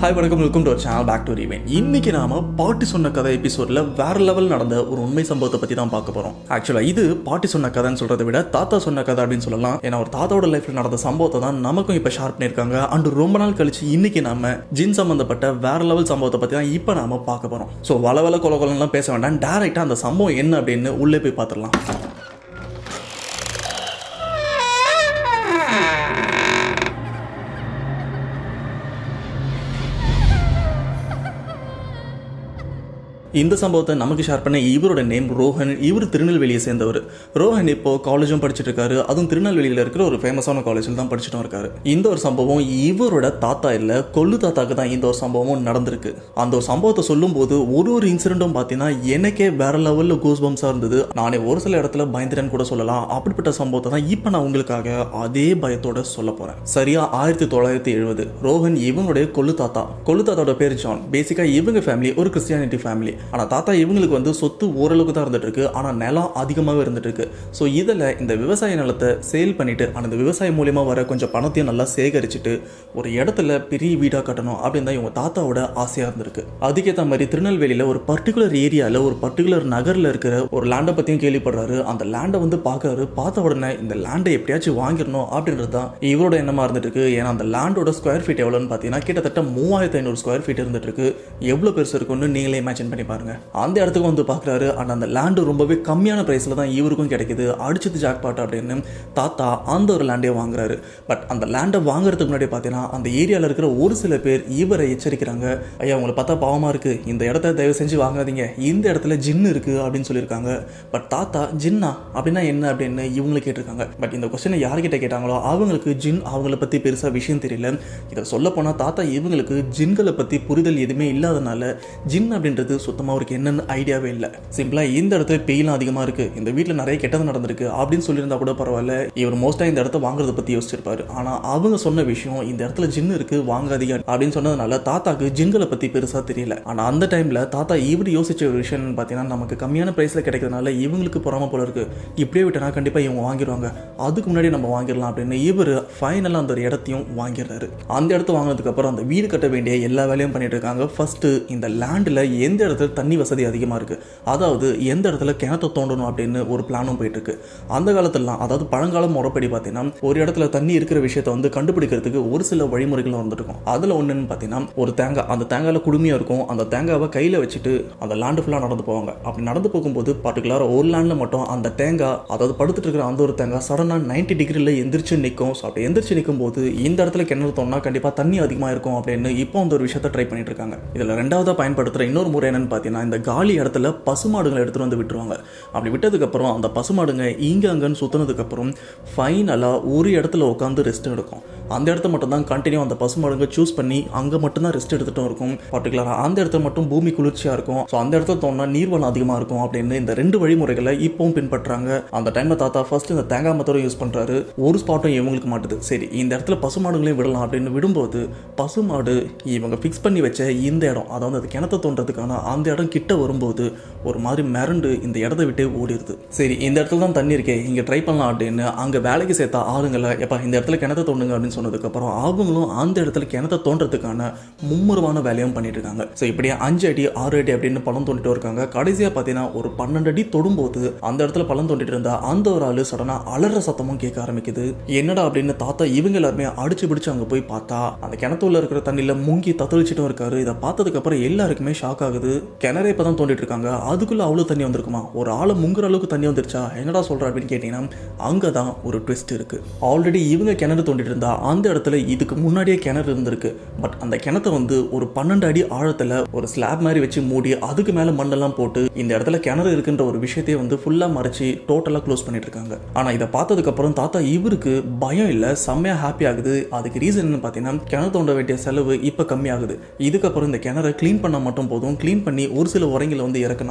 hi வணக்கம் welcome to channel back to ரீவன் இன்னைக்கு நாம பாட்டி சொன்ன கதை எபிசோட்ல வேற லெவல் நடந்த ஒரு உண்மை சம்பவத்தை பத்தி தான் பார்க்க போறோம் ஆக்சுவலா இது பாட்டி சொன்ன கதைன்னு சொல்றதை விட தாத்தா சொன்ன கதை அப்படின்னு சொல்லலாம் ஏன்னா ஒரு தாத்தாவோட லைஃப்ல நடந்த சம்பவத்தை தான் நமக்கும் இப்ப ஷேர் பண்ணியிருக்காங்க அண்ட் ரொம்ப நாள் கழிச்சு இன்னைக்கு நாம ஜின் சம்பந்தப்பட்ட வேற லெவல் சம்பவத்தை பத்தி தான் இப்ப நாம பார்க்க போறோம் ஸோ வள வள கொல கொலன்லாம் பேச வேண்டாம் டேரக்டா அந்த சம்பவம் என்ன அப்படின்னு உள்ளே போய் பார்த்துடலாம் இந்த சம்பவத்தை நமக்கு ஷேர் பண்ண இவரோட நேம் ரோஹன் இவர் திருநெல்வேலியை சேர்ந்தவர் ரோஹன் இப்போ காலேஜும் படிச்சுட்டு இருக்காரு அதுவும் திருநெல்வேலியில் இருக்கிற ஒரு ஃபேமஸான காலேஜில் தான் படிச்சுட்டும் இருக்காரு இந்த ஒரு சம்பவம் இவரோட தாத்தா இல்லை கொள்ளு தாத்தாக்கு தான் இந்த ஒரு சம்பவமும் நடந்திருக்கு அந்த ஒரு சம்பவத்தை சொல்லும்போது ஒரு ஒரு இன்சிடென்ட்டும் பார்த்தீங்கன்னா எனக்கே வேற லெவலில் கூஸ் பம்ஸாக இருந்தது நானே ஒரு சில இடத்துல பயந்துட்டேன்னு கூட சொல்லலாம் அப்படிப்பட்ட சம்பவத்தை தான் இப்போ நான் உங்களுக்காக அதே பயத்தோட சொல்ல போகிறேன் சரியா ஆயிரத்தி தொள்ளாயிரத்தி எழுபது ரோஹன் இவங்களுடைய கொள்ளு தாத்தா கொள்ளு தாத்தாவோட பேர் ஜான் பேசிக்காக இவங்க ஃபேமிலி ஒரு கிறிஸ்டியானிட்டி ஃபேமிலி ஆனால் தாத்தா இவங்களுக்கு வந்து சொத்து ஓரளவுக்கு தான் இருந்துட்டு இருக்கு ஆனால் நிலம் அதிகமாகவே இருந்துட்டு இருக்கு ஸோ இதில் இந்த விவசாய நிலத்தை சேல் பண்ணிட்டு அந்த விவசாயம் மூலியமா வர கொஞ்சம் பணத்தையும் நல்லா சேகரிச்சுட்டு ஒரு இடத்துல பெரிய வீடாக கட்டணும் அப்படின்னு தான் இவங்க தாத்தாவோட ஆசையாக இருந்திருக்கு அதுக்கேற்ற மாதிரி திருநெல்வேலியில் ஒரு பர்டிகுலர் ஏரியாவில் ஒரு பர்டிகுலர் நகரில் இருக்கிற ஒரு லேண்டை பற்றியும் கேள்விப்படுறாரு அந்த லேண்டை வந்து பார்க்கறாரு பார்த்த உடனே இந்த லேண்டை எப்படியாச்சும் வாங்கிடணும் அப்படின்றது தான் இவரோட எண்ணமாக இருந்துட்டு இருக்கு ஏன்னா அந்த லேண்டோட ஸ்கொயர் ஃபீட் எவ்வளோன்னு பார்த்தீங்கன்னா கிட்டத்தட்ட மூவாயிரத்தி ஐநூறு ஸ்கொயர் ஃபீட் இருந்துட்டு இருக்கு எவ்வளோ பெருசு இருக்குன்னு நீங்களே இமேஜின் பண்ணி பாருங்க அந்த இடத்துக்கு வந்து பார்க்குறாரு அண்ட் அந்த லேண்டு ரொம்பவே கம்மியான ப்ரைஸில் தான் இவருக்கும் கிடைக்குது அடிச்சது ஜாக்பாட் அப்படின்னு தாத்தா அந்த ஒரு லேண்டே வாங்குறாரு பட் அந்த லேண்டை வாங்குறதுக்கு முன்னாடி பார்த்தீங்கன்னா அந்த ஏரியாவில் இருக்கிற ஒரு சில பேர் இவரை எச்சரிக்கிறாங்க ஐயா உங்களை பார்த்தா பாவமாக இருக்குது இந்த இடத்த தயவு செஞ்சு வாங்காதீங்க இந்த இடத்துல ஜின்னு இருக்குது அப்படின்னு சொல்லியிருக்காங்க பட் தாத்தா ஜின்னா அப்படின்னா என்ன அப்படின்னு இவங்களை கேட்டிருக்காங்க பட் இந்த கொஸ்டினை யார்கிட்ட கேட்டாங்களோ அவங்களுக்கு ஜின் அவங்கள பற்றி பெருசாக விஷயம் தெரியல இதை சொல்ல போனால் தாத்தா இவங்களுக்கு ஜின்களை பற்றி புரிதல் எதுவுமே இல்லாதனால ஜின் அப்படின்றது சுத்தமாக அவருக்கு என்னென்னு ஐடியாவே இல்லை சிம்பிளாக இந்த இடத்துல பெயிலும் அதிகமாக இருக்குது இந்த வீட்டில் நிறைய கெட்டது நடந்திருக்கு அப்படின்னு சொல்லியிருந்தா கூட பரவாயில்ல இவர் மோஸ்ட்டாக இந்த இடத்த வாங்குறத பற்றி யோசிச்சிருப்பாரு ஆனால் அவங்க சொன்ன விஷயம் இந்த இடத்துல ஜின்னு இருக்குது வாங்காதீங்க அப்படின்னு சொன்னதுனால தாத்தாக்கு ஜின்களை பற்றி பெருசாக தெரியல ஆனால் அந்த டைமில் தாத்தா இவர் யோசிச்ச ஒரு விஷயம் பார்த்தீங்கன்னா நமக்கு கம்மியான ப்ரைஸில் கிடைக்கிறதுனால இவங்களுக்கு பொறாம போல இருக்கு இப்படியே விட்டனா கண்டிப்பாக இவங்க வாங்கிடுவாங்க அதுக்கு முன்னாடி நம்ம வாங்கிடலாம் அப்படின்னு இவர் ஃபைனலாக அந்த ஒரு இடத்தையும் வாங்கிடுறாரு அந்த இடத்த வாங்கினதுக்கு அப்புறம் அந்த வீடு கட்ட வேண்டிய எல்லா வேலையும் பண்ணிட்டு இருக்காங்க ஃபர்ஸ்ட் இந்த லேண்டில் எந்த இடத்துல தண்ணி வசதி அதிகமாக இருக்குது அதாவது எந்த இடத்துல கிணத்தை தோண்டணும் அப்படின்னு ஒரு பிளானும் போயிட்டு இருக்கு அந்த காலத்துலலாம் அதாவது பழங்கால முறைப்படி பார்த்தீங்கன்னா ஒரு இடத்துல தண்ணி இருக்கிற விஷயத்த வந்து கண்டுபிடிக்கிறதுக்கு ஒரு சில வழிமுறைகள் வந்துருக்கும் அதில் ஒன்றுன்னு பார்த்தீங்கன்னா ஒரு தேங்காய் அந்த தேங்காயில் குடுமையாக இருக்கும் அந்த தேங்காவை கையில் வச்சுட்டு அந்த லேண்டு ஃபுல்லாக நடந்து போவாங்க அப்படி நடந்து போகும்போது பர்டிகுலராக ஒரு லேண்டில் மட்டும் அந்த தேங்காய் அதாவது படுத்துட்டு இருக்கிற அந்த ஒரு தேங்காய் சடனாக நைன்டி டிகிரியில் எந்திரிச்சு நிற்கும் ஸோ அப்படி எந்திரிச்சு நிற்கும் போது இந்த இடத்துல கிணறு தோணுனா கண்டிப்பாக தண்ணி அதிகமாக இருக்கும் அப்படின்னு இப்போ அந்த ஒரு விஷயத்த ட்ரை பண்ணிட்டு இருக்காங்க இதில் ரெண்டாவதாக பயன்படுத்துகிற இன்னொரு முறை என்னன்னு பார்த்தீங்கன்னா இந்த காலி இடத்துல பசுமாடுகளை எடுத்துகிட்டு வந்து விட்டுருவாங்க அப்படி விட்டதுக்கப்புறம் அந்த பசுமாடுங்க இங்கே அங்கன்னு சுற்றினதுக்கப்புறம் ஃபைனலாக ஒரு இடத்துல உட்காந்து ரெஸ்ட் எடுக்கும் அந்த இடத்த மட்டும் தான் கண்டினியூ அந்த பசுமாடுங்க சூஸ் பண்ணி அங்கே மட்டும்தான் ரெஸ்ட் எடுத்துட்டும் இருக்கும் பர்டிகுலராக அந்த இடத்துல மட்டும் பூமி குளிர்ச்சியாக இருக்கும் ஸோ அந்த இடத்துல தோணுனா நீர்வளம் அதிகமாக இருக்கும் அப்படின்னு இந்த ரெண்டு வழிமுறைகளை இப்பவும் பின்பற்றுறாங்க அந்த டைமில் தாத்தா ஃபர்ஸ்ட் இந்த தேங்காய் மத்தரும் யூஸ் பண்ணுறாரு ஒரு ஸ்பாட்டும் இவங்களுக்கு மாட்டுது சரி இந்த இடத்துல பசுமாடுகளையும் விடலாம் அப்படின்னு விடும்போது பசுமாடு இவங்க ஃபிக்ஸ் பண்ணி வச்ச இந்த இடம் அதாவது அது கிணத்த தோன்றதுக்கான அந்த இடம் கிட்ட வரும்போது ஒரு மாதிரி மிரண்டு இந்த இடத்த விட்டே ஓடிடுது சரி இந்த இடத்துல தான் தண்ணி இருக்கே இங்கே ட்ரை பண்ணலாம் அப்படின்னு அங்கே வேலைக்கு சேர்த்தா ஆளுங்களை எப்பா இந்த இடத்துல கிணத்த தோண்டுங்க அப்படின்னு சொன்னதுக்கப்புறம் அவங்களும் அந்த இடத்துல கிணத்த தோன்றதுக்கான மும்முரமான வேலையும் பண்ணிட்டு இருக்காங்க ஸோ இப்படியே அஞ்சு அடி ஆறு அடி அப்படின்னு பழம் தோண்டிட்டு இருக்காங்க கடைசியாக பார்த்தீங்கன்னா ஒரு பன்னெண்டு அடி தொடும்போது அந்த இடத்துல பழம் தோண்டிட்டு இருந்தா அந்த ஒரு ஆளு சடனாக அலற சத்தமும் கேட்க ஆரம்பிக்குது என்னடா அப்படின்னு தாத்தா இவங்க எல்லாருமே அடிச்சு பிடிச்சு அங்கே போய் பார்த்தா அந்த கிணத்துல இருக்கிற தண்ணியில் முங்கி தத்தளிச்சிட்டும் இருக்காரு இதை பார்த்ததுக்கு அப்புறம் எல்லாருக்குமே ஷாக் ஆகுது கிணறு இப்போ தான் தோண்டிட்டு இருக்காங்க அதுக்குள்ள அவ்வளோ தண்ணி வந்திருக்குமா ஒரு ஆளை முங்குற அளவுக்கு தண்ணி வந்துருச்சா என்னடா சொல்ற அப்படின்னு கேட்டீங்கன்னா அங்கே தான் ஒரு ட்விஸ்ட் இருக்கு ஆல்ரெடி இவங்க கிணறு தோண்டிட்டு இருந்தா அந்த இடத்துல இதுக்கு முன்னாடியே கிணறு இருந்திருக்கு பட் அந்த கிணத்தை வந்து ஒரு பன்னெண்டு அடி ஆழத்தில் ஒரு ஸ்லாப் மாதிரி வச்சு மூடி அதுக்கு மேலே மண்ணெல்லாம் போட்டு இந்த இடத்துல கிணறு இருக்குன்ற ஒரு விஷயத்தையே வந்து ஃபுல்லாக மறைச்சி டோட்டலாக க்ளோஸ் பண்ணிட்டு இருக்காங்க ஆனால் இதை பார்த்ததுக்கப்புறம் தாத்தா இவருக்கு பயம் இல்லை செம்மையாக ஹாப்பி ஆகுது அதுக்கு ரீசன் என்ன பார்த்தீங்கன்னா கிணறு தோண்ட வேண்டிய செலவு இப்போ கம்மியாகுது இதுக்கப்புறம் இந்த கிணறை க்ளீன் பண்ணால் மட்டும் போதும் க்ளீன் பண்ணி ஒரு சில உரங்களை வந்து இறக்குனா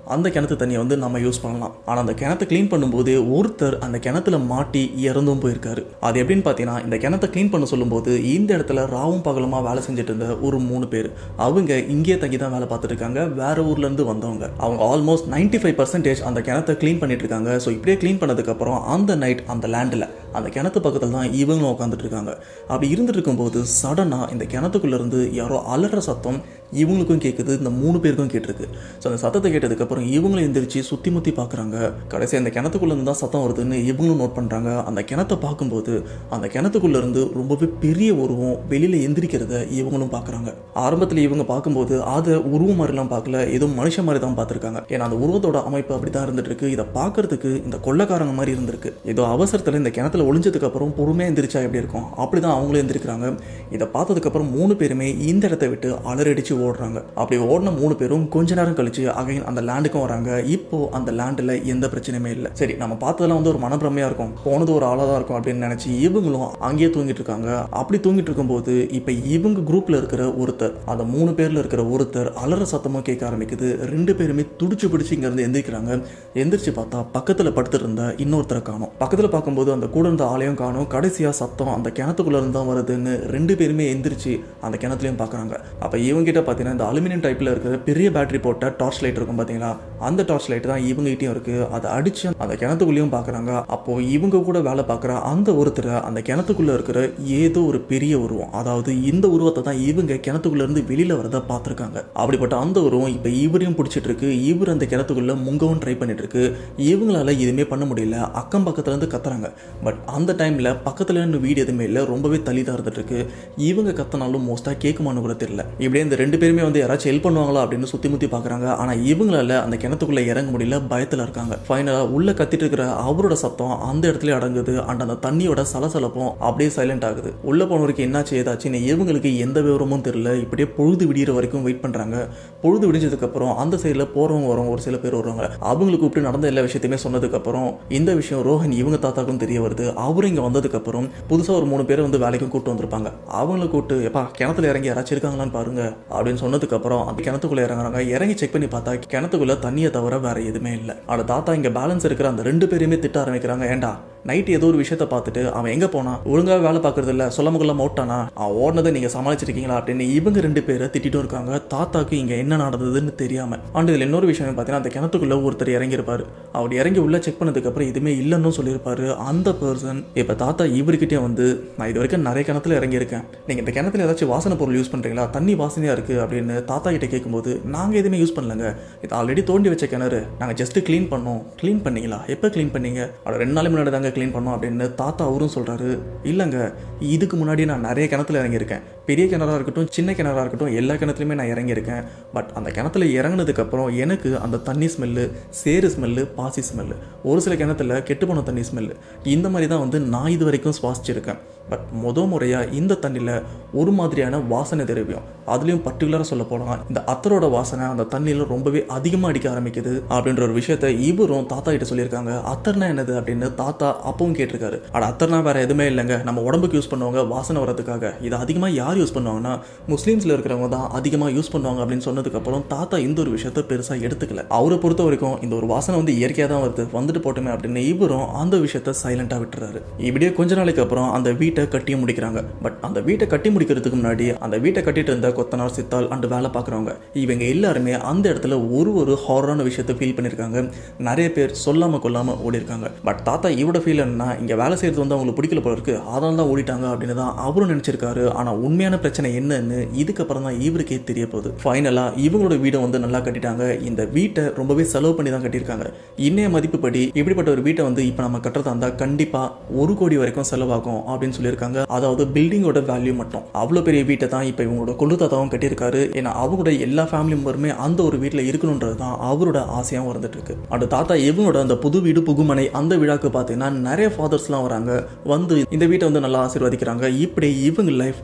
அந்த கிணத்து தண்ணியை வந்து நம்ம யூஸ் பண்ணலாம் ஆனால் அந்த கிணத்தை க்ளீன் பண்ணும்போது ஒருத்தர் அந்த கிணத்துல மாட்டி இறந்தும் போயிருக்காரு அது எப்படின்னு பார்த்தீங்கன்னா இந்த கிணத்தை க்ளீன் பண்ண சொல்லும்போது இந்த இடத்துல ராவும் பகலுமா வேலை செஞ்சுட்டு இருந்த ஒரு மூணு பேர் அவங்க இங்கே தங்கி தான் வேலை பார்த்துட்டு இருக்காங்க வேற ஊர்ல இருந்து வந்தவங்க அவங்க ஆல்மோஸ்ட் நைன்டி ஃபைவ் பர்சன்டேஜ் அந்த கிணத்தை க்ளீன் பண்ணிட்டு இருக்காங்க ஸோ இப்படியே க்ளீன் பண்ணதுக்கப்புறம் அந்த நைட் அந்த லேண்டில் அந்த கிணத்து பக்கத்தில் தான் இவங்களும் உட்காந்துட்டு இருக்காங்க அப்படி இருந்துட்டு இருக்கும்போது சடனாக இந்த கிணத்துக்குள்ள இருந்து யாரோ அலற சத்தம் இவங்களுக்கும் கேட்குது இந்த மூணு பேருக்கும் கேட்டிருக்கு ஸோ அந்த சத்தத்தை கேட்டதுக்கப்புறம் இவங்களும் எந்திரிச்சு சுற்றி முற்றி பார்க்குறாங்க கடைசி அந்த கிணத்துக்குள்ள இருந்து தான் சத்தம் வருதுன்னு இவங்களும் நோட் பண்ணுறாங்க அந்த கிணத்தை பார்க்கும்போது அந்த கிணத்துக்குள்ள இருந்து ரொம்பவே பெரிய உருவம் வெளியில் எந்திரிக்கிறத இவங்களும் பார்க்குறாங்க ஆரம்பத்தில் இவங்க பார்க்கும்போது அதை உருவம் மாதிரிலாம் பார்க்கல ஏதோ மனுஷன் மாதிரி தான் பார்த்துருக்காங்க ஏன்னா அந்த உருவத்தோட அமைப்பு அப்படி தான் இருந்துட்டு இருக்கு இதை பார்க்கறதுக்கு இந்த கொள்ளக்காரங்க மாதிரி இருந்திருக்கு ஏதோ அவசரத்தில் இந்த கிணத்துல ஒளிஞ்சதுக்கு அப்புறம் பொறுமையாக எந்திரிச்சா எப்படி இருக்கும் அப்படி தான் அவங்களும் எந்திரிக்கிறாங்க இதை பார்த்ததுக்கப்புறம் மூணு பேருமே இந்த இடத்த விட்டு அலறடிச்சு ஓடுறாங்க அப்படி ஓடின மூணு பேரும் கொஞ்ச நேரம் கழிச்சு அகைன் அந்த லேண்டுக்கும் வராங்க இப்போ அந்த லேண்டில் எந்த பிரச்சனையுமே இல்லை சரி நம்ம பார்த்ததெல்லாம் வந்து ஒரு மனப்பிரமையா இருக்கும் போனது ஒரு ஆளாக தான் இருக்கும் அப்படின்னு நினைச்சு இவங்களும் அங்கேயே தூங்கிட்டு இருக்காங்க அப்படி தூங்கிட்டு இருக்கும்போது இப்போ இவங்க குரூப்ல இருக்கிற ஒருத்தர் அந்த மூணு பேர்ல இருக்கிற ஒருத்தர் அலற சத்தமாக கேட்க ஆரம்பிக்குது ரெண்டு பேருமே துடிச்சு பிடிச்சு இங்க இருந்து எந்திரிக்கிறாங்க எந்திரிச்சு பார்த்தா பக்கத்துல படுத்துட்டு இருந்த இன்னொருத்தரை காணும் பக்கத்துல பார்க்கும்போது அந்த கூட இருந்த ஆளையும் காணும் கடைசியா சத்தம் அந்த கிணத்துக்குள்ள இருந்து தான் வருதுன்னு ரெண்டு பேருமே எந்திரிச்சு அந்த கிணத்துலையும் பார்க்குறாங்க அப்போ இவங்க கிட்ட பார்த்தீங்கன்னா இந்த அலுமினியம் டைப்பில் இருக்கிற பெரிய பேட்டரி போட்ட டார்ச் லைட் இருக்கும் பார்த்தீங்களா அந்த டார்ச் லைட் தான் இவங்க கிட்டயும் இருக்கு அதை அடிச்சு அந்த கிணத்துக்குள்ளேயும் பார்க்குறாங்க அப்போ இவங்க கூட வேலை பார்க்குற அந்த ஒருத்தரை அந்த கிணத்துக்குள்ள இருக்கிற ஏதோ ஒரு பெரிய உருவம் அதாவது இந்த உருவத்தை தான் இவங்க கிணத்துக்குள்ள இருந்து வெளியில வரத பார்த்துருக்காங்க அப்படிப்பட்ட அந்த உருவம் இப்போ இவரையும் பிடிச்சிட்டு இருக்கு இவர் அந்த கிணத்துக்குள்ள முங்கவும் ட்ரை பண்ணிட்டு இருக்கு இவங்களால எதுவுமே பண்ண முடியல அக்கம் பக்கத்துல இருந்து கத்துறாங்க பட் அந்த டைம்ல பக்கத்துல இருந்து வீடு எதுவுமே இல்லை ரொம்பவே தள்ளி தான் இருந்துட்டு இருக்கு இவங்க கத்தினாலும் மோஸ்டா கேட்குமான்னு கூட தெரியல இப்படியே இந்த ரெண்டு பேருமே வந்து யாராச்சும் ஹெல்ப் பண்ணுவாங்களா அப்படின்னு சுத்தி முத்தி பாக்குறாங்க ஆனா இவங்களால அந்த கிணத்துக்குள்ள இறங்க முடியல பயத்துல இருக்காங்க ஃபைனலா உள்ள கத்திட்டு இருக்கிற அவரோட சத்தம் அந்த இடத்துல அடங்குது அண்ட் அந்த தண்ணியோட சலசலப்பும் அப்படியே சைலண்ட் ஆகுது உள்ள போனவருக்கு என்னாச்சு ஏதாச்சுன்னு இவங்களுக்கு எந்த விவரமும் தெரியல இப்படியே பொழுது விடிகிற வரைக்கும் வெயிட் பண்றாங்க பொழுது விடிஞ்சதுக்கு அப்புறம் அந்த சைடுல போறவங்க வரவங்க ஒரு சில பேர் வருவாங்க அவங்களுக்கு கூப்பிட்டு நடந்த எல்லா விஷயத்தையுமே சொன்னதுக்கு அப்புறம் இந்த விஷயம் ரோஹன் இவங்க தாத்தாக்கும் தெரிய வருது அவரு இங்க வந்ததுக்கு அப்புறம் புதுசா ஒரு மூணு பேரை வந்து வேலைக்கும் கூப்பிட்டு வந்திருப்பாங்க அவங்கள கூப்பிட்டு எப்பா கிணத்துல இறங்கி யாராச்சும் இருக்காங்களான்னு பாருங்க அப்படின்னு சொன்னதுக்கு அப்புறம் அந்த கிணத்துக்குள்ள இறங்குறாங்க இறங்கி செக் பண்ணி பார்த்தா கிணத்துக்குள்ள தண்ணியை தவிர வேற எதுவுமே இல்லை ஆனா தாத்தா இங்க பேலன்ஸ் இருக்கிற அந்த ரெண்டு பேரையுமே திட்ட ஆரம்பிக்கிறாங்க ஏண்டா நைட் ஏதோ ஒரு விஷயத்த பார்த்துட்டு அவன் எங்க போனா ஒழுங்காக வேலை பார்க்கறது இல்ல சொல்ல முகல மௌட்டானா அவன் ஓடினதை நீங்க சமாளிச்சிருக்கீங்களா அப்படின்னு இவங்க ரெண்டு பேரை திட்டிட்டும் இருக்காங்க தாத்தாக்கு இங்க என்ன நடந்ததுன்னு தெரியாம அண்ட் இதுல இன்னொரு விஷயம் பார்த்தீங்கன்னா அந்த கிணத்துக்குள்ள ஒருத்தர் இறங்கியிருப்பாரு அவர் இறங்கி உள்ள செக் பண்ணதுக்கு அப்புறம் எதுவுமே இல்லைன்னு சொல்லியிருப்பாரு அந்த பர்சன் இப்ப தாத்தா இவர்கிட்டே வந்து நான் இது வரைக்கும் நிறைய கிணத்துல இறங்கியிருக்கேன் நீங்க இந்த கிணத்துல ஏதாச்சும் வாசனை பொருள் யூஸ் பண்றீங்களா தண்ணி வாசனையா இருக்கு அப்படின்னு தாத்தா கிட்ட கேட்கும்போது நாங்க எதுவுமே யூஸ் பண்ணலங்க இது ஆல்ரெடி தோண்டி வச்ச கிணறு நாங்க ஜஸ்ட் க்ளீன் பண்ணோம் க்ளீன் பண்ணீங்களா எப்போ க்ளீன் பண்ணீங்க அவர் ரெண்டு நாள் முன்னாடி தாங்க க்ளீன் பண்ணோம் அப்படின்னு தாத்தா அவரும் சொல்றாரு இல்லைங்க இதுக்கு முன்னாடி நான் நிறைய கிணத்துல இறங்கியிருக்கேன் பெரிய கிணறா இருக்கட்டும் சின்ன கிணறா இருக்கட்டும் எல்லா கிணத்துலையுமே நான் இறங்கியிருக்கேன் பட் அந்த கிணத்துல இறங்குனதுக்கு அப்புறம் எனக்கு அந்த தண்ணி ஸ்மெல்லு சேறு ஸ்மெல்லு பாசி ஸ்மெல்லு ஒரு சில கிணத்துல கெட்டு போன தண்ணி ஸ்மெல்லு இந்த மாதிரி தான் வந்து நான் இது வரைக்கும் சுவாசிச்சிருக்கேன் பட் முத முறையாக இந்த தண்ணியில் ஒரு மாதிரியான வாசனை திரவியம் அதுலேயும் பர்டிகுலராக சொல்ல போனால் இந்த அத்தரோட வாசனை அந்த தண்ணியில் ரொம்பவே அதிகமாக அடிக்க ஆரம்பிக்குது அப்படின்ற ஒரு விஷயத்த இவரும் தாத்தா கிட்ட சொல்லியிருக்காங்க அத்தர்னா என்னது அப்படின்னு தாத்தா அப்பவும் கேட்டிருக்காரு அட அத்தர்னா வேற எதுவுமே இல்லைங்க நம்ம உடம்புக்கு யூஸ் பண்ணுவாங்க வாசனை வரதுக்காக இதை அதிகமாக யார் யூஸ் பண்ணுவாங்கன்னா முஸ்லீம்ஸில் இருக்கிறவங்க தான் அதிகமாக யூஸ் பண்ணுவாங்க அப்படின்னு சொன்னதுக்கப்புறம் தாத்தா இந்த ஒரு விஷயத்த பெருசாக எடுத்துக்கல அவரை பொறுத்த வரைக்கும் இந்த ஒரு வாசனை வந்து இயற்கையாக தான் வருது வந்துட்டு போட்டுமே அப்படின்னு இவரும் அந்த விஷயத்த சைலண்டாக விட்டுறாரு இப்படியே கொஞ்ச நாளைக்கு அப்புறம் அந்த வீட்டை கட்டி முடிக்கிறாங்க பட் அந்த வீட்டை கட்டி முடிக்கிறதுக்கு முன்னாடி அந்த வீட்டை கட்டிட்டு இருந்த கொத்தனார் சித்தால் அண்டு வேலை பார்க்குறவங்க இவங்க எல்லாருமே அந்த இடத்துல ஒரு ஒரு ஹாரரான விஷயத்தை ஃபீல் பண்ணியிருக்காங்க நிறைய பேர் சொல்லாமல் கொல்லாமல் ஓடி இருக்காங்க பட் தாத்தா இவரோட ஃபீல் என்னன்னா இங்கே வேலை செய்கிறது வந்து அவங்களுக்கு பிடிக்கல போல இருக்கு அதனால தான் ஓடிட்டாங்க அப்படின்னு தான் அவரும் நினச்சிருக்காரு ஆனால் உண்மையான பிரச்சனை என்னன்னு இதுக்கப்புறம் தான் இவருக்கே தெரிய போகுது ஃபைனலாக இவங்களோட வீடை வந்து நல்லா கட்டிட்டாங்க இந்த வீட்டை ரொம்பவே செலவு பண்ணி தான் கட்டியிருக்காங்க இன்னைய மதிப்புப்படி இப்படிப்பட்ட ஒரு வீட்டை வந்து இப்போ நம்ம கட்டுறதா இருந்தால் கண்டிப்பாக ஒரு கோடி வரைக்கும் செலவாகும் அப்படின்னு சொல்லியிருக்காங்க அதாவது பில்டிங்கோட வேல்யூ மட்டும் அவ்வளோ பெரிய வீட்டை தான் இப்போ இவங்களோட கொள்ளு தாத்தாவும் கட்டியிருக்காரு ஏன்னா அவங்களோட எல்லா ஃபேமிலி மெம்பருமே அந்த ஒரு வீட்டில் இருக்கணுன்றது தான் அவரோட ஆசையாகவும் இருந்துட்டு இருக்கு அந்த தாத்தா இவங்களோட அந்த புது வீடு புகுமனை அந்த விழாக்கு பார்த்தீங்கன்னா நிறைய ஃபாதர்ஸ்லாம் வராங்க வந்து இந்த வீட்டை வந்து நல்லா ஆசீர்வதிக்கிறாங்க இப்படி இவங்க லைஃப் ஒரு மாசம்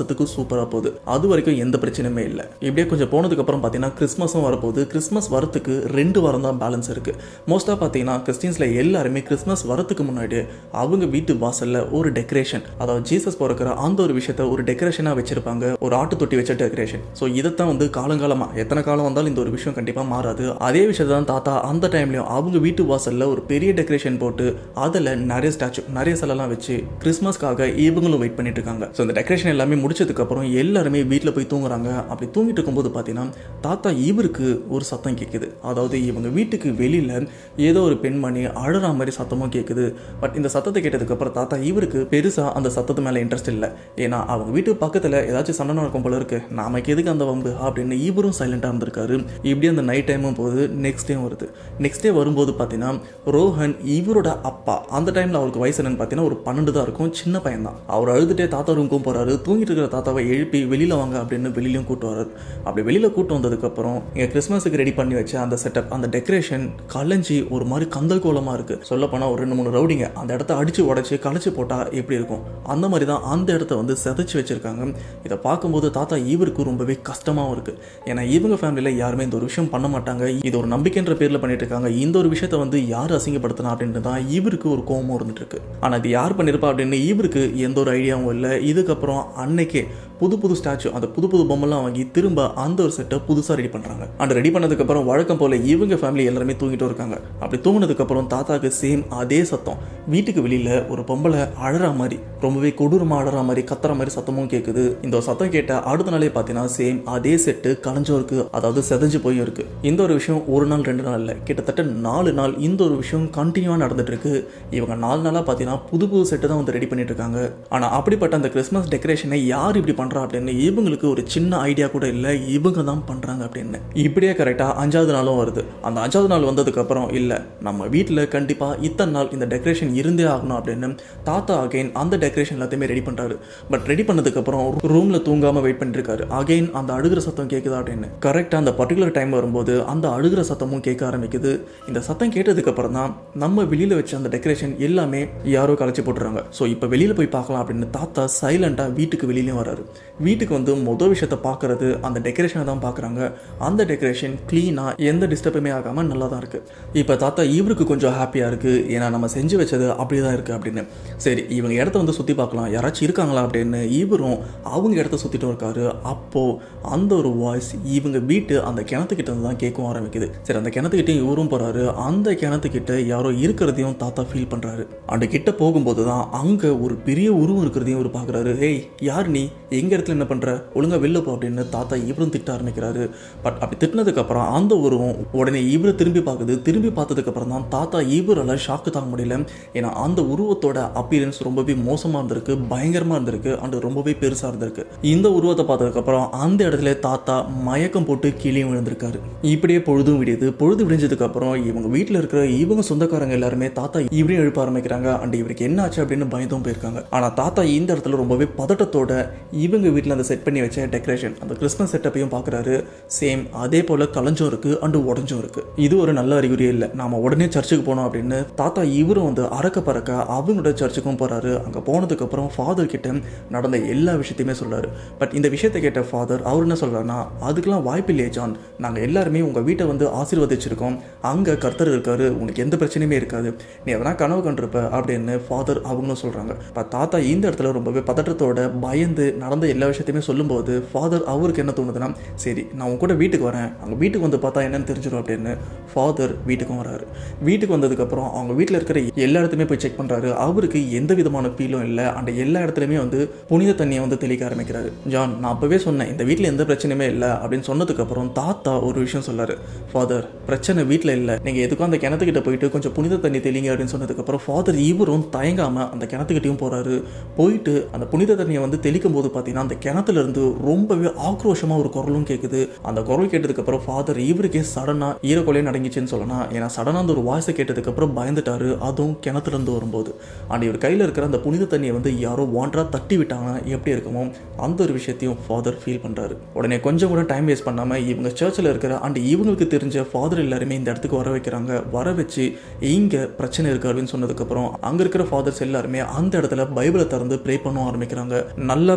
மாசத்துக்கு சூப்பரா போகுது அது வரைக்கும் எந்த பிரச்சனையுமே இல்லை இப்படியே கொஞ்சம் போனதுக்கு அப்புறம் பார்த்தீங்கன்னா கிறிஸ்மஸும் வரப்போகுது கிறிஸ்மஸ் வரத்துக்கு ரெண்டு வாரம் தான் பேலன்ஸ் இருக்கு மோஸ்டா பார்த்தீங்கன்னா கிறிஸ்டின்ஸ்ல எல்லாருமே கிறிஸ்மஸ் வரத்துக்கு முன்னாடி அவங்க வீட்டு வாசல்ல ஒரு டெக்கரேஷன் அதாவது ஜீசஸ் பிறக்கிற அந்த ஒரு விஷயத்த ஒரு டெக்கரேஷனா வச்சிருப்பாங்க ஒரு ஆட்டு தொட்டி வச்ச டெக்கரேஷன் ஸோ இதைத்தான் வந்து காலங்காலமா எத்தனை காலம் வந்தாலும் இந்த ஒரு விஷயம் கண்டிப்பா மாறாது அதே விஷயத்தை தான் தாத்தா அந்த டைம்லயும் அவங்க வீட்டு வாசல்ல ஒரு பெரிய டெக்கரேஷன் போட்டு அதில் நிறைய ஸ்டாச்சு நிறைய சிலைலாம் வச்சு கிறிஸ்மஸ்க்காக இவங்களும் வெயிட் பண்ணிட்டு இருக்காங்க ஸோ இந்த டெக்கரேஷன் எல்லாமே முடிச்சதுக்கு அப்புறம் எல்லாருமே வீட்டில் போய் தூங்குறாங்க அப்படி தூங்கிட்டு இருக்கும்போது பார்த்தீங்கன்னா தாத்தா இவருக்கு ஒரு சத்தம் கேட்குது அதாவது இவங்க வீட்டுக்கு வெளியில ஏதோ ஒரு பெண்மணி அழற மாதிரி சத்தமும் கேட்குது பட் இந்த சத்தத்தை கேட்டதுக்கு அப்புறம் தாத்தா இவருக்கு பெருசா அந்த சத்தத்து மேல இன்ட்ரெஸ்ட் இல்லை ஏன்னா அவங்க வீட்டு பக்கத்துல ஏதாச்சும் சண்டை நடக்கும் போல இருக்கு நாமக்கு எதுக்கு அந்த வம்பு அப்படின்னு இவரும் சைலண்டா இருந்திருக்காரு இப்படி அந்த நைட் டைமும் போகுது நெக்ஸ்ட் டே வருது நெக்ஸ்ட் டே வரும்போது பார்த்தீங்கன்னா ரோஹன் இவரோட அப்பா அந்த டைம்ல அவருக்கு வயசு என்னன்னு பார்த்தீங்கன்னா ஒரு பன்னெண்டு தான் இருக்கும் சின்ன பையன் தான் அவர் அழுதுட்டே தாத்தா ரூமுக்கும் போறாரு தூங்கிட்டு இருக்கிற தாத்தாவை எழுப்பி வெளியில வாங்க அப்படின்னு வெளியிலயும் கூட்டு வர்றாரு அப்படி வெளியில கூட்டு வந்ததுக்கு அப்புறம் இங்க கிறிஸ்மஸுக்கு ரெடி பண்ணி வச்ச அந்த செட்டப் அந்த டெக்கரேஷன் கலைஞ்சி ஒரு மாதிரி கந்தல் கோலமா இருக்கு சொல்ல போனா ஒரு ரெண்டு மூணு ரவுடிங்க அந்த இடத்த அடிச்சு உடைச்சு கலைச்சு போட்டா எப்படி இருக்கும் அந்த மாதிரி தான் அந்த இடத்த வந்து செதைச்சு வச்சிருக்காங்க இதை பார்க்கும்போது தாத்தா இவருக்கு ரொம்பவே கஷ்டமாவும் இருக்கு ஏன்னா இவங்க ஃபேமிலியில யாருமே இந்த ஒரு விஷயம் பண்ண மாட்டாங்க இது ஒரு நம்பிக்கைன்ற பேர்ல பண்ணிட்டு இருக்காங்க இந்த ஒரு விஷயத்த வந்து யார் அசிங்கப்படுத்தினா அப்படின்ட்டு தான் இவருக்கு ஒரு கோபமும் இருந்துட்டு இருக்கு ஆனா இது யார் பண்ணிருப்பா அப்படின்னு இவருக்கு எந்த ஒரு ஐடியாவும் இல்லை இதுக்கப்புறம் அன்னைக்கே புது புது ஸ்டாச்சு அந்த புது புது பொம்மைலாம் வாங்கி திரும்ப அந்த ஒரு செட்டை புதுசாக ரெடி பண்ணுறாங்க அந்த ரெடி பண்ணதுக்கப்புறம் வழக்கம் போல் இவங்க ஃபேமிலி எல்லாருமே தூங்கிட்டு இருக்காங்க அப்படி தூங்கினதுக்கப்புறம் தாத்தாக்கு சேம் அதே சத்தம் வீட்டுக்கு வெளியில் ஒரு பொம்பளை அழற மாதிரி ரொம்பவே கொடூரமாக அழற மாதிரி கத்துற மாதிரி சத்தமும் கேட்குது இந்த ஒரு சத்தம் கேட்ட அடுத்த நாளே பார்த்தீங்கன்னா சேம் அதே செட்டு கலைஞ்சும் இருக்கு அதாவது செதஞ்சு போயும் இருக்கு இந்த ஒரு விஷயம் ஒரு நாள் ரெண்டு நாள் இல்லை கிட்டத்தட்ட நாலு நாள் இந்த ஒரு விஷயம் கண்டினியூவாக நடந்துட்டு இருக்கு இவங்க நாலு நாளாக பார்த்தீங்கன்னா புது புது செட்டு தான் வந்து ரெடி பண்ணிட்டு இருக்காங்க ஆனால் அப்படிப்பட்ட அந்த கிறிஸ்மஸ் டெக்கரேஷனை யார் இப்படி பண்ணுறா அப்படின்னு இவங்களுக்கு ஒரு சின்ன ஐடியா கூட இல்லை இவங்க தான் பண்ணுறாங்க அப்படின்னு இப்படியே கரெக்டாக அஞ்சாவது நாளும் வருது அந்த அஞ்சாவது நாள் வந்ததுக்கு அப்புறம் இல்லை நம்ம வீட்டில் கண்டிப்பாக இத்தனை நாள் இந்த டெக்கரேஷன் இருந்தே ஆகணும் அப்படின்னு தாத்தா அகைன் அந்த டெக்கரேஷன் எல்லாத்தையுமே ரெடி பண்ணுறாரு பட் ரெடி பண்ணதுக்கப்புறம் ரூமில் தூங்காமல் வெயிட் பண்ணிருக்காரு அகைன் அந்த அழுகிற சத்தம் கேட்குதா அப்படின்னு கரெக்டாக அந்த பர்டிகுலர் டைம் வரும்போது அந்த அழுகிற சத்தமும் கேட்க ஆரம்பிக்குது இந்த சத்தம் கேட்டதுக்கு அப்புறம் தான் நம்ம வெளியில் வச்ச அந்த டெக்கரேஷன் எல்லாமே யாரோ கலைச்சி போட்டுறாங்க ஸோ இப்போ வெளியில் போய் பார்க்கலாம் அப்படின்னு தாத்தா சைலண்டாக வீட்டுக்கு வெளியிலையும் வராரு வீட்டுக்கு வந்து மொதல் விஷயத்த பார்க்கறது அந்த டெக்கரேஷனை தான் பார்க்குறாங்க அந்த டெக்கரேஷன் க்ளீனாக எந்த டிஸ்டர்புமே ஆகாமல் நல்லா தான் இருக்குது இப்போ தாத்தா இவருக்கு கொஞ்சம் ஹாப்பியாக இருக்குது ஏன்னா நம்ம செஞ்சு வச்சது அப்படி தான் இருக்குது அப்படின்னு சரி இவங்க இடத்த வந்து சுற்றி பார்க்கலாம் யாராச்சும் இருக்காங்களா அப்படின்னு இவரும் அவங்க இடத்த சுற்றிட்டும் இருக்காரு அப்போது அந்த ஒரு வாய்ஸ் இவங்க வீட்டு அந்த கிணத்துக்கிட்ட இருந்து தான் கேட்கவும் ஆரம்பிக்குது சரி அந்த கிணத்துக்கிட்டையும் இவரும் போகிறாரு அந்த கிணத்துக்கிட்ட யாரோ இருக்கிறதையும் தாத்தா ஃபீல் பண்ணுறாரு அந்த கிட்ட போகும்போது தான் அங்கே ஒரு பெரிய உருவம் இருக்கிறதையும் இவர் பார்க்குறாரு ஏய் யார் நீ எங்க இடத்துல என்ன பண்ற ஒழுங்கா வெளில போ அப்படின்னு தாத்தா இவரும் திட்ட ஆரம்பிக்கிறாரு பட் அப்படி திட்டினதுக்கு அப்புறம் அந்த உருவம் உடனே இவரை திரும்பி பார்க்குது திரும்பி பார்த்ததுக்கு அப்புறம் தான் தாத்தா இவரால் ஷாக்கு தாங்க முடியல ஏன்னா அந்த உருவத்தோட அப்பியரன்ஸ் ரொம்பவே மோசமா இருந்திருக்கு பயங்கரமா இருந்திருக்கு அண்ட் ரொம்பவே பெருசா இருந்திருக்கு இந்த உருவத்தை பார்த்ததுக்கு அப்புறம் அந்த இடத்துல தாத்தா மயக்கம் போட்டு கீழே விழுந்திருக்காரு இப்படியே பொழுதும் விடியுது பொழுது விடிஞ்சதுக்கு அப்புறம் இவங்க வீட்டில் இருக்கிற இவங்க சொந்தக்காரங்க எல்லாருமே தாத்தா இவரையும் எழுப்ப ஆரம்பிக்கிறாங்க அண்ட் இவருக்கு என்ன ஆச்சு அப்படின்னு பயந்தும் போயிருக்காங்க ஆனா தாத்தா இந்த இடத்துல ரொம்பவே பதட்டத்தோட இவங்க வீட்டில் அந்த செட் பண்ணி வச்ச டெக்கரேஷன் அந்த கிறிஸ்மஸ் செட்டப்பையும் பார்க்குறாரு சேம் அதே போல் கலைஞ்சும் இருக்கு அண்டு உடஞ்சும் இருக்கு இது ஒரு நல்ல அறிகுறியே இல்லை நாம உடனே சர்ச்சுக்கு போனோம் அப்படின்னு தாத்தா இவரும் வந்து அறக்க பறக்க அவங்களோட சர்ச்சுக்கும் போறாரு அங்கே போனதுக்கு அப்புறம் ஃபாதர் கிட்ட நடந்த எல்லா விஷயத்தையுமே சொல்றாரு பட் இந்த விஷயத்தை கேட்ட ஃபாதர் அவர் என்ன சொல்றாருன்னா அதுக்கெல்லாம் வாய்ப்பு இல்லையே ஜான் நாங்கள் எல்லாருமே உங்கள் வீட்டை வந்து ஆசீர்வதிச்சிருக்கோம் அங்கே கர்த்தர் இருக்காரு உனக்கு எந்த பிரச்சனையுமே இருக்காது நீ எதனா கனவு கண்டிருப்ப அப்படின்னு ஃபாதர் அவங்களும் சொல்றாங்க இப்போ தாத்தா இந்த இடத்துல ரொம்பவே பதட்டத்தோட பயந்து நடந்த எல்லா விஷயத்தையுமே சொல்லும்போது ஃபாதர் அவருக்கு என்ன தோணுதுன்னா சரி நான் உன் கூட வீட்டுக்கு வரேன் அங்கே வீட்டுக்கு வந்து பார்த்தா என்னன்னு தெரிஞ்சிடும் அப்படின்னு ஃபாதர் வீட்டுக்கும் வராரு வீட்டுக்கு வந்ததுக்கப்புறம் அவங்க வீட்டில் இருக்கிற எல்லா இடத்துலையுமே போய் செக் பண்ணுறாரு அவருக்கு எந்த விதமான ஃபீலும் இல்லை அந்த எல்லா இடத்துலையுமே வந்து புனித தண்ணியை வந்து தெளிக்க ஆரம்பிக்கிறாரு ஜான் நான் அப்போவே சொன்னேன் இந்த வீட்டில் எந்த பிரச்சனையுமே இல்லை அப்படின்னு சொன்னதுக்கப்புறம் தாத்தா ஒரு விஷயம் சொல்லாரு ஃபாதர் பிரச்சனை வீட்டில் இல்லை நீங்கள் எதுக்கும் அந்த கிணத்துக்கிட்ட போயிட்டு கொஞ்சம் புனித தண்ணி தெளிங்க அப்படின்னு சொன்னதுக்கப்புறம் ஃபாதர் இவரும் தயங்காமல் அந்த கிணத்துக்கிட்டையும் போகிறாரு போயிட்டு அந்த புனித தண்ணியை வந்து தெளிக்கும் போது பார்த்தீங்கன்னா அந்த கிணத்துல இருந்து ரொம்பவே ஆக்ரோஷமாக ஒரு குரலும் கேட்குது அந்த குரல் கேட்டதுக்கப்புறம் ஃபாதர் இவருக்கே சடனாக ஈரக்கொலையே நடங்கிச்சுன்னு சொல்லலாம் ஏன்னா சடனாக அந்த ஒரு வாய்ஸை கேட்டதுக்கப்புறம் பயந்துட்டாரு அதுவும் கிணத்துல இருந்து வரும்போது அண்ட் இவர் கையில் இருக்கிற அந்த புனித தண்ணியை வந்து யாரோ வாண்டரா தட்டி விட்டாங்கன்னா எப்படி இருக்குமோ அந்த ஒரு விஷயத்தையும் ஃபாதர் ஃபீல் பண்ணுறாரு உடனே கொஞ்சம் கூட டைம் வேஸ்ட் பண்ணாமல் இவங்க சர்ச்சில் இருக்கிற அண்ட் இவங்களுக்கு தெரிஞ்ச ஃபாதர் எல்லாருமே இந்த இடத்துக்கு வர வைக்கிறாங்க வர வச்சு இங்கே பிரச்சனை இருக்கு அப்படின்னு சொன்னதுக்கப்புறம் அங்கே இருக்கிற ஃபாதர்ஸ் எல்லாருமே அந்த இடத்துல பைபிளை திறந்து ப்ரே பண்ண ஆரம்பிக்கிறாங்க நல்லா ப்ரே பண்ணதுக்கு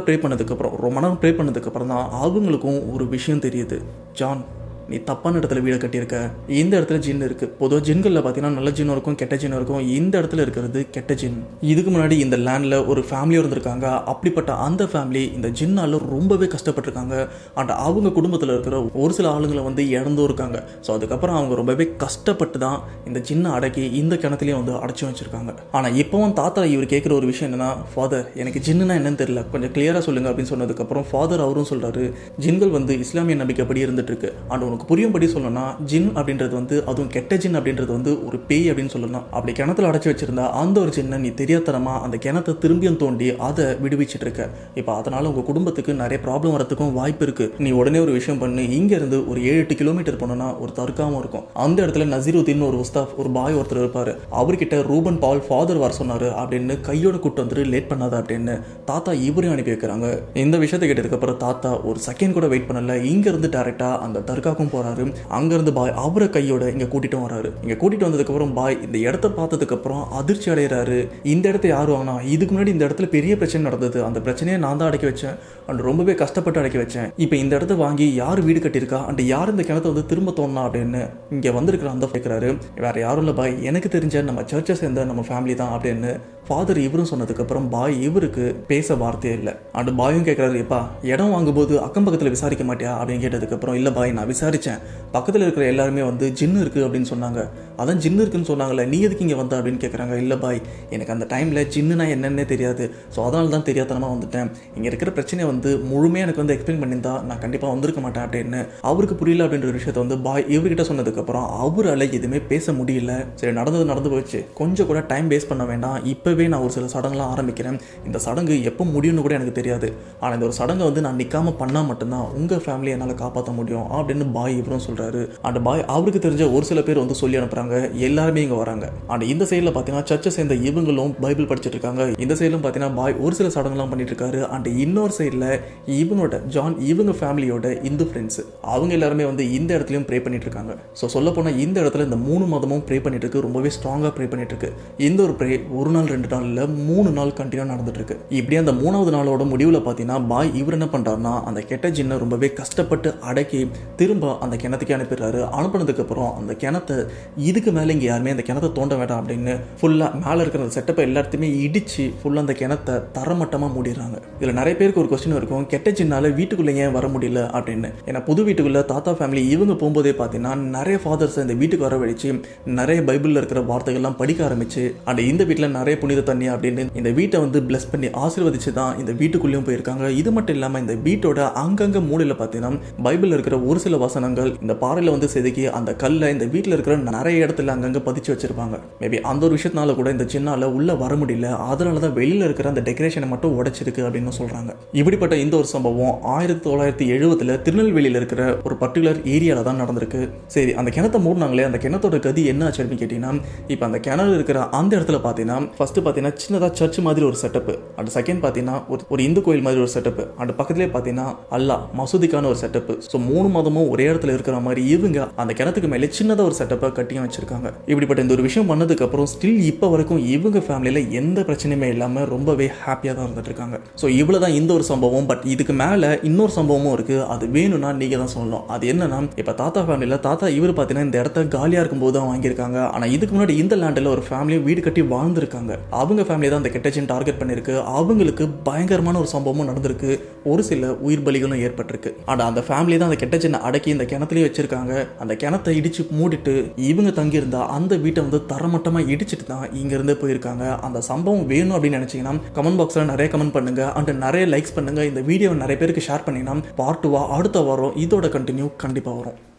பண்ணதுக்கப்புறம் ரொம்ப நேரம் ப்ரே பண்ணதுக்கப்புறம் தான் அவங்களுக்கும் ஒரு விஷயம் தெரியுது ஜான் நீ தப்பான இடத்துல வீடை கட்டியிருக்க இந்த இடத்துல ஜின் இருக்கு பொதுவாக ஜின்களில் பார்த்தீங்கன்னா நல்ல ஜின்னும் இருக்கும் கெட்ட ஜின்னும் இருக்கும் இந்த இடத்துல இருக்கிறது கெட்ட ஜின் இதுக்கு முன்னாடி இந்த லேண்டில் ஒரு ஃபேமிலி இருந்திருக்காங்க அப்படிப்பட்ட அந்த ஃபேமிலி இந்த ஜின்னால ரொம்பவே கஷ்டப்பட்டிருக்காங்க அண்ட் அவங்க குடும்பத்தில் இருக்கிற ஒரு சில ஆளுங்களை வந்து இறந்தும் இருக்காங்க ஸோ அதுக்கப்புறம் அவங்க ரொம்பவே கஷ்டப்பட்டு தான் இந்த ஜின்னை அடக்கி இந்த கிணத்துலேயும் வந்து அடைச்சி வச்சிருக்காங்க ஆனால் இப்போவும் தாத்தா இவர் கேட்குற ஒரு விஷயம் என்னன்னா ஃபாதர் எனக்கு ஜின்னுனா என்னன்னு தெரியல கொஞ்சம் கிளியராக சொல்லுங்க அப்படின்னு சொன்னதுக்கப்புறம் ஃபாதர் அவரும் சொல்றாரு ஜின்கள் வந்து இஸ்லாமிய நம்பிக்கைப்படி இருந்துட்டு இருக்கு அண்ட் உனக்கு புரியும்படி சொல்லணும்னா ஜின் அப்படின்றது வந்து அதுவும் கெட்ட ஜின் அப்படின்றது வந்து ஒரு பேய் அப்படின்னு சொல்லலாம் அப்படி கிணத்துல அடைச்சி வச்சிருந்தா அந்த ஒரு ஜின்னை நீ தெரியாதனமா அந்த கிணத்தை திரும்பியும் தோண்டி அதை விடுவிச்சிட்டு இருக்க இப்போ அதனால உங்க குடும்பத்துக்கு நிறைய ப்ராப்ளம் வரதுக்கும் வாய்ப்பு இருக்கு நீ உடனே ஒரு விஷயம் பண்ணு இங்க இருந்து ஒரு ஏழு எட்டு கிலோமீட்டர் போனோம்னா ஒரு தர்காவும் இருக்கும் அந்த இடத்துல நசீருதீன் ஒரு உஸ்தாப் ஒரு பாய் ஒருத்தர் இருப்பாரு அவர்கிட்ட ரூபன் பால் ஃபாதர் வர சொன்னாரு அப்படின்னு கையோட கூட்டு வந்துட்டு லேட் பண்ணாத அப்படின்னு தாத்தா இவரையும் அனுப்பி வைக்கிறாங்க இந்த விஷயத்தை கேட்டதுக்கு அப்புறம் தாத்தா ஒரு செகண்ட் கூட வெயிட் பண்ணல இங்க இருந்து டேரக்டா அந்த தர்காக்கும் போறாரு அங்க இருந்து பாய் அவரை கையோட இங்க கூட்டிட்டும் வராரு இங்க கூட்டிட்டு வந்ததுக்கு அப்புறம் பாய் இந்த இடத்த பார்த்ததுக்கு அப்புறம் அதிர்ச்சி அடைகிறாரு இந்த இடத்த யார் வாங்கினா இதுக்கு முன்னாடி இந்த இடத்துல பெரிய பிரச்சனை நடந்தது அந்த பிரச்சனையை நான் தான் அடக்கி வச்சேன் அண்ட் ரொம்பவே கஷ்டப்பட்டு அடக்கி வச்சேன் இப்போ இந்த இடத்த வாங்கி யார் வீடு கட்டியிருக்கா அண்ட் யார் இந்த கிணத்தை வந்து திரும்ப தோணா அப்படின்னு இங்க வந்திருக்கிற அந்த கேட்கிறாரு வேற யாரும் இல்லை பாய் எனக்கு தெரிஞ்ச நம்ம சர்ச்சை சேர்ந்த நம்ம ஃபேமிலி தான் அப்படின்னு ஃபாதர் இவரும் சொன்னதுக்கப்புறம் பாய் இவருக்கு பேச வார்த்தையே இல்லை அண்ட் பாயும் கேட்குறாரு எப்பா இடம் வாங்கும்போது அக்கம் பக்கத்தில் விசாரிக்க மாட்டியா அப்படின்னு கேட்டதுக்கப்புறம் இல்லை பாய் நான் விசாரித்தேன் பக்கத்தில் இருக்கிற எல்லாருமே வந்து ஜின்னு இருக்குது அப்படின்னு சொன்னாங்க அதான் ஜின்னு இருக்குன்னு சொன்னாங்கல்ல நீ எதுக்கு இங்கே வந்த அப்படின்னு கேட்குறாங்க இல்லை பாய் எனக்கு அந்த டைமில் ஜின்னுனா என்னன்னே தெரியாது ஸோ அதனால தான் தெரியாதனமாக வந்துட்டேன் இங்கே இருக்கிற பிரச்சனையை வந்து முழுமையாக எனக்கு வந்து எக்ஸ்பிளைன் பண்ணியிருந்தா நான் கண்டிப்பாக வந்திருக்க மாட்டேன் அப்படின்னு அவருக்கு புரியல அப்படின்ற ஒரு விஷயத்த வந்து பாய் இவர்கிட்ட சொன்னதுக்கப்புறம் அவரால் எதுவுமே பேச முடியல சரி நடந்தது நடந்து போச்சு கொஞ்சம் கூட டைம் வேஸ்ட் பண்ண வேண்டாம் இப்போவே நான் ஒரு சில சடங்குலாம் ஆரம்பிக்கிறேன் இந்த சடங்கு எப்போ முடியும்னு கூட எனக்கு தெரியாது ஆனால் இந்த ஒரு சடங்கை வந்து நான் நிற்காம பண்ணால் மட்டும்தான் உங்கள் ஃபேமிலியை என்னால் காப்பாற்ற முடியும் அப்படின்னு பாய் இவரும் சொல்கிறாரு அந்த பாய் அவருக்கு தெரிஞ்ச ஒரு சில பேர் வந்து சொல்லி அனுப்புகிறாங்க எல்லாருமே இங்கே வராங்க அண்ட் இந்த சைடில் பார்த்தீங்கன்னா சர்ச்சை சேர்ந்த இவங்களும் பைபிள் படிச்சுட்டு இருக்காங்க இந்த சைடிலும் பார்த்தீங்கன்னா பாய் ஒரு சில சடங்குலாம் பண்ணிட்டு இருக்காரு அண்ட் இன்னொரு சைடில் இவனோட ஜான் இவங்க ஃபேமிலியோட இந்து ஃப்ரெண்ட்ஸ் அவங்க எல்லாருமே வந்து இந்த இடத்துலையும் ப்ரே பண்ணிட்டு இருக்காங்க ஸோ சொல்ல போனால் இந்த இடத்துல இந்த மூணு மாதமும் ப்ரே பண்ணிட்டு இருக்கு ரொம்பவே ஸ்ட்ராங்காக ப்ரே பண்ணிட்டு இருக்கு இந்த ஒரு ப்ரே ஒரு நாள் ரெண்டு நாள் இல்லை மூணு நாள் கண்டினியூ நடந்துட்டு இருக்கு இப்படியே அந்த மூணாவது நாளோட முடிவில் பார்த்தீங்கன்னா பாய் இவர் என்ன பண்ணுறாருன்னா அந்த கெட்ட ஜின்னை ரொம்பவே கஷ்டப்பட்டு அடக்கி திரும்ப அந்த கிணத்துக்கு அனுப்பிடுறாரு அனுப்புனதுக்கு அப்புறம் அந்த கிணத்தை இதுக்கு மேலே இங்கே யாருமே அந்த கிணத்தை தோண்ட வேண்டாம் அப்படின்னு ஃபுல்லாக மேலே இருக்கிற அந்த செட்டப்பை எல்லாத்தையுமே இடிச்சு ஃபுல்லாக அந்த கிணத்தை தரமட்டமாக மூடிடுறாங்க இதில் நிறைய பேருக்கு ஒரு கொஸ்டின் இருக்கும் கெட்ட ஜின்னால வீட்டுக்குள்ளே ஏன் வர முடியல அப்படின்னு ஏன்னா புது வீட்டுக்குள்ளே தாத்தா ஃபேமிலி இவங்க போகும்போதே பார்த்தீங்கன்னா நிறைய ஃபாதர்ஸ் இந்த வீட்டுக்கு வரவழைச்சு நிறைய பைபிளில் இருக்கிற வார்த்தைகள்லாம் படிக்க ஆரம்பிச்சு அண்ட் இந்த வீட்டில் நிறைய புனித தண்ணி அப்படின்னு இந்த வீட்டை வந்து பிளஸ் பண்ணி ஆசீர்வதிச்சு தான் இந்த வீட்டுக்குள்ளேயும் போயிருக்காங்க இது மட்டும் இல்லாமல் இந்த வீட்டோட அங்கங்க மூலையில் பார்த்தீங்கன்னா பைபிளில் இருக்கிற ஒரு சில வசனங்கள் இந்த பாறையில் வந்து செதுக்கி அந்த கல்லை இந்த வீட்டில் இருக்கிற நிறைய இடத்துல அங்கங்கே பதிச்சு வச்சிருப்பாங்க மேபி அந்த ஒரு விஷயத்தினால கூட இந்த சின்னால உள்ள வர முடியல அதனால தான் வெளியில் இருக்கிற அந்த டெக்கரேஷனை மட்டும் உடைச்சிருக்கு அப்படின்னு சொல்றாங்க இப்படிப்பட்ட இந்த ஒரு சம்பவம் ஆயிரத்தி தொள்ளாயிரத்தி எழுபதுல திருநெல்வேலியில் இருக்கிற ஒரு பர்டிகுலர் ஏரியாவில் தான் நடந்திருக்கு சரி அந்த கிணத்தை மூடினாங்களே அந்த கிணத்தோட கதி என்ன ஆச்சு அப்படின்னு கேட்டீங்கன்னா இப்போ அந்த கிணறு இருக்கிற அந்த இடத்துல பார்த்தீங்கன்னா ஃபர்ஸ்ட் பார்த்தீங்கன்னா சின்னதாக சர்ச் மாதிரி ஒரு செட்டப் அண்ட் செகண்ட் பார்த்தீங்கன்னா ஒரு ஒரு இந்து கோயில் மாதிரி ஒரு செட்டப் அண்ட் பக்கத்துலேயே பார்த்தீங்கன்னா அல்லா மசூதிக்கான ஒரு செட்டப் ஸோ மூணு மாதமும் ஒரே இடத்துல இருக்கிற மாதிரி இவங்க அந்த கிணத்துக்கு மேலே சின்னதாக ஒரு செட்டப்பை கட்டியும் வச்சிருக்காங்க இப்படிப்பட்ட இந்த ஒரு விஷயம் பண்ணதுக்கு அப்புறம் ஸ்டில் இப்போ வரைக்கும் இவங்க ஃபேமிலியில் எந்த பிரச்சனையுமே இல்லாமல் ரொம்பவே ஹாப்பியாக தான் இருந்துட்டு இருக்காங்க ஸோ இவ்வளோ தான் இந்த ஒரு சம்பவம் பட் இதுக்கு மேலே இன்னொரு சம்பவமும் இருக்கு அது வேணும்னா நீங்கள் தான் சொல்லணும் அது என்னன்னா இப்போ தாத்தா ஃபேமிலியில் தாத்தா இவர் பார்த்தீங்கன்னா இந்த இடத்த காலியாக இருக்கும்போது தான் வாங்கியிருக்காங்க ஆனால் இதுக்கு முன்னாடி இந்த லேண்டில் ஒரு ஃபேமிலியும் வீடு கட்டி வாழ்ந்திருக்காங்க அவங்க ஃபேமிலி தான் அந்த கெட்டச்சின் டார்கெட் பண்ணியிருக்கு அவங்களுக்கு பயங்கரமான ஒரு சம்பவமும் நடந்திருக்கு ஒரு சில உயிர் பலிகளும் ஏற்பட்டிருக்கு ஆனால் அந்த ஃபேமிலி தான் அந்த கெட்டச்சின்னை அடக்கி இந்த கிணத்துலேயே வச்சிருக்காங்க அந்த கிணத்தை இடிச்சு மூடிட்டு இவங்க தங்கியிருந்தா அந்த வீட்டை வந்து தரமட்டமாக இடிச்சிட்டு தான் இங்கேருந்து போயிருக்காங்க அந்த சம்பவம் வேணும் அப்படின்னு நினச்சிங்கன்னா கமெண்ட் பாக்ஸில் நிறைய கமெண்ட் பண்ணுங்க அண்ட் நிறைய லைக்ஸ் பண்ணுங்க இந்த வீடியோவை நிறைய பேருக்கு ஷேர் பண்ணிங்கன்னா பார்ட் டூவா அடுத்த வாரம் இதோட கண்டினியூ கண்டிப்பாக வரும்